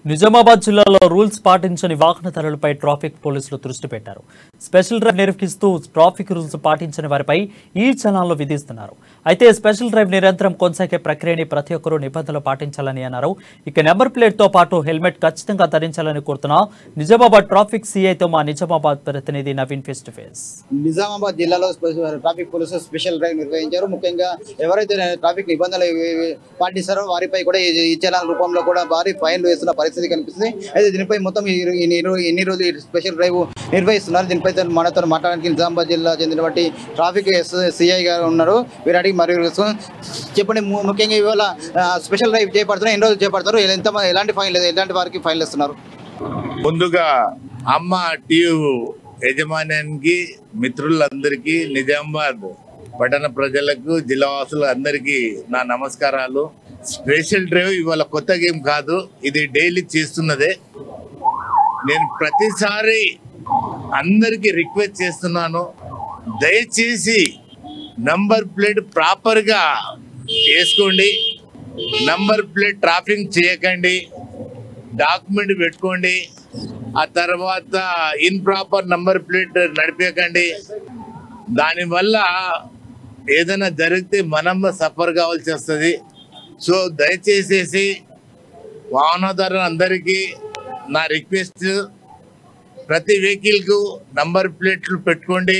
నిజామాబాద్ జిల్లాలో రూల్స్ పాటించని వాహనదారులపై ట్రాఫిక్ పోలీసులు దృష్టి పెట్టారు స్పెషల్ డ్రైవ్ నిర్వహిస్తూ ట్రాఫిక్ రూల్స్ పాటించని వారిపై ఈ చలాన్లు విధిస్తున్నారు అయితే స్పెషల్ డ్రైవ్ నిరంతరం కొనసాగే ప్రక్రియని ప్రతి ఒక్కరూ నిబంధనలు పాటించాలని అన్నారు ఇక నెంబర్ ప్లేట్ తో పాటు హెల్మెట్ ఖచ్చితంగా ధరించాలని కోరుతున్నా నిజామాబాద్ ట్రాఫిక్ సీఐతో మా నిజామాబాద్ ప్రతినిధి Naveen face to face Nizamabad జిల్లాలో స్పె- ట్రాఫిక్ పోలీసులు స్పెషల్ డ్రైవ్ నిర్వహించారు ముఖ్యంగా ఎవరైతే ట్రాఫిక్ నిబంధనలు ఇవి- ఇవి పాటిస్తారో వారిపై కూడా ఈ ఈ చలాన్ రూపంలో కూడా భారీ ఫైన్లు వేస్తున్న పరిస్థితి కనిపిస్తుంది అయితే దీనిపై మొత్తం ఈ రో- ఈ రో- ఎన్ని రోజులు ఈ స్పెషల్ డ్రైవ్ నిర్వహిస్తున్నారు దీనిపై తో మనతో మాట్లాడడానికి నిజామాబాద్ జిల్లా చెందినటువంటి ట్రాఫిక్ సిఐ గారు ఉన్నారు వీరు అడిగి మరియు తెలుసుకుందాం. చెప్పండి ము- ముఖ్యంగా ఇవాళ ఆ, స్పెషల్ డ్రైవ్ చేపడుతున్నారు ఎన్ని రోజులు చేపడతారు ఎంత ఎలాంటి ఫైన్ ఎలాంటి వారికి ఫైన్లు ఇస్తున్నారు ముందుగా అమ్మ టీవీ యజమాన్యానికి మిత్రులందరికీ నిజామాబాద్ పట్టణ ప్రజలకు జిల్లావాసులు అందరికీ నా నమస్కారాలు స్పెషల్ డ్రైవ్ ఇవాళ కొత్త గేమ్ కాదు ఇది డైలీ చేస్తున్నదే నేను ప్రతిసారి అందరికీ రిక్వెస్ట్ చేస్తున్నాను దయచేసి నంబర్ ప్లేట్ ప్రాపర్గా వేసుకోండి నంబర్ ప్లేట్ ట్రాఫింగ్ చేయకండి డాక్యుమెంట్ పెట్టుకోండి ఆ తర్వాత ఇన్ ప్రాపర్ నంబర్ ప్లేట్ నడిపేయకండి దానివల్ల ఏదైనా జరిగితే మనం సఫర్ కావాల్సి వస్తుంది సో దయచేసేసి వాహనదారులు అందరికీ నా రిక్వెస్ట్ ప్రతి వెహికల్కు నంబర్ ప్లేట్లు పెట్టుకోండి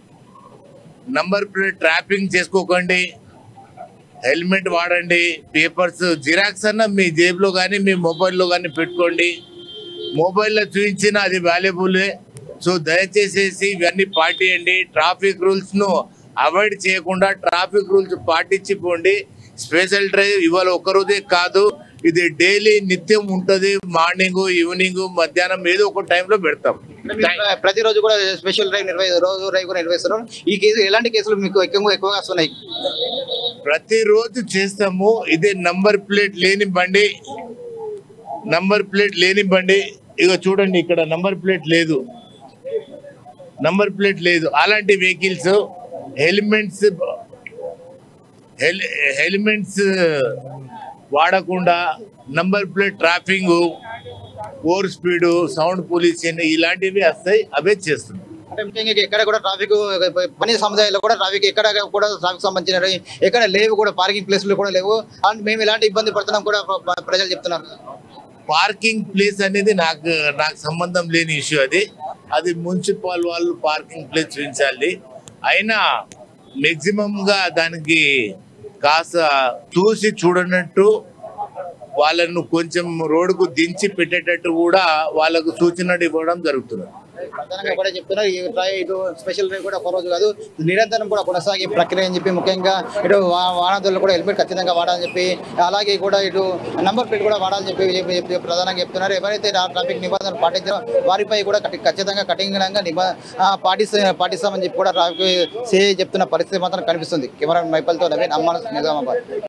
నంబర్ ప్లేట్ ట్రాపింగ్ చేసుకోకండి హెల్మెట్ వాడండి పేపర్స్ జిరాక్స్ అన్న మీ జేబులో కానీ మీ మొబైల్లో కానీ పెట్టుకోండి మొబైల్లో చూపించిన అది వాల్యుబులే సో దయచేసేసి ఇవన్నీ పాటియండి ట్రాఫిక్ రూల్స్ ను అవాయిడ్ చేయకుండా ట్రాఫిక్ రూల్స్ పాటించిపోండి స్పెషల్ డ్రైవ్ ఇవాళ ఒక్కరోజే కాదు ఇది డైలీ నిత్యం ఉంటది మార్నింగ్ ఈవినింగ్ మధ్యాహ్నం ఏదో ఒక టైంలో పెడతాం ప్రతిరోజు కూడా స్పెషల్ డ్రైవ్ నిర్వహి రోజు డ్రైవ్ కూడా నిర్వహిస్తున్నారు ఈ కేసు ఎలాంటి కేసులు మీకు ఎక్కువ ఎక్కువగా వస్తున్నాయి ప్రతిరోజు చేస్తాము ఇదే నంబర్ ప్లేట్ లేని బండి నంబర్ ప్లేట్ లేని బండి ఇక చూడండి ఇక్కడ నంబర్ ప్లేట్ లేదు నంబర్ ప్లేట్ లేదు అలాంటి వెహికల్స్ హెల్మెట్స్ హెల్మెట్స్ వాడకుండా నంబర్ ప్లేట్ ట్రాఫింగ్ ఓవర్ స్పీడ్ సౌండ్ పొల్యూషన్ ఇలాంటివి వస్తాయి అవే చేస్తున్నాం అంటే ముఖ్యంగా ఎక్కడ కూడా ట్రాఫిక్ పని సముదాయాల్లో కూడా ట్రాఫిక్ ఎక్కడ కూడా ట్రాఫిక్ సంబంధించిన ఎక్కడ లేవు కూడా పార్కింగ్ ప్లేస్లు కూడా లేవు అండ్ మేము ఎలాంటి ఇబ్బంది పడుతున్నాం కూడా ప్ర- ప్రజలు చెప్తున్నారు పార్కింగ్ ప్లేస్ అనేది నాకు నాకు సంబంధం లేని ఇష్యూ అది అది మున్సిపల్ వాళ్ళు పార్కింగ్ ప్లేస్ చూపించాలి అయినా maximum గా దానికి కాస్త చూసి చూడనట్టు వాళ్ళను కొంచెం రోడ్డుకు దించి పెట్టేటట్టు కూడా వాళ్ళకు సూచనలు ఇవ్వడం జరుగుతుంది ప్రధానంగా కూడా చెప్తున్నారు ఈ డ్రైవ్ ఇటు స్పెషల్ డ్రైవ్ కూడా ఒక రోజు కాదు నిరంతరం కూడా కొనసాగే ప్రక్రియ అని చెప్పి ముఖ్యంగా ఇటు వా- వాహనదారులు కూడా హెల్మెట్ ఖచ్చితంగా వాడాలని చెప్పి అలాగే కూడా ఇటు నంబర్ ప్లేట్ కూడా వాడాలని చెప్పి చెప్పి- చెప్పి ప్రధానంగా చెప్తున్నారు ఎవరైతే ఆ ట్రాఫిక్ నిబంధనలు పాటించారో వారిపై కూడా కఠి- ఖచ్చితంగా కఠినంగా నిబ ఆ, పాటిస్తా పాటిస్తామని చెప్పి కూడా ట్రాఫిక్ సిఐ చెప్తున్న పరిస్థితి మాత్రం కనిపిస్తుంది కెమెరా మైపల్తో నవీన్ అమ్మాన్ నిజామాబాద్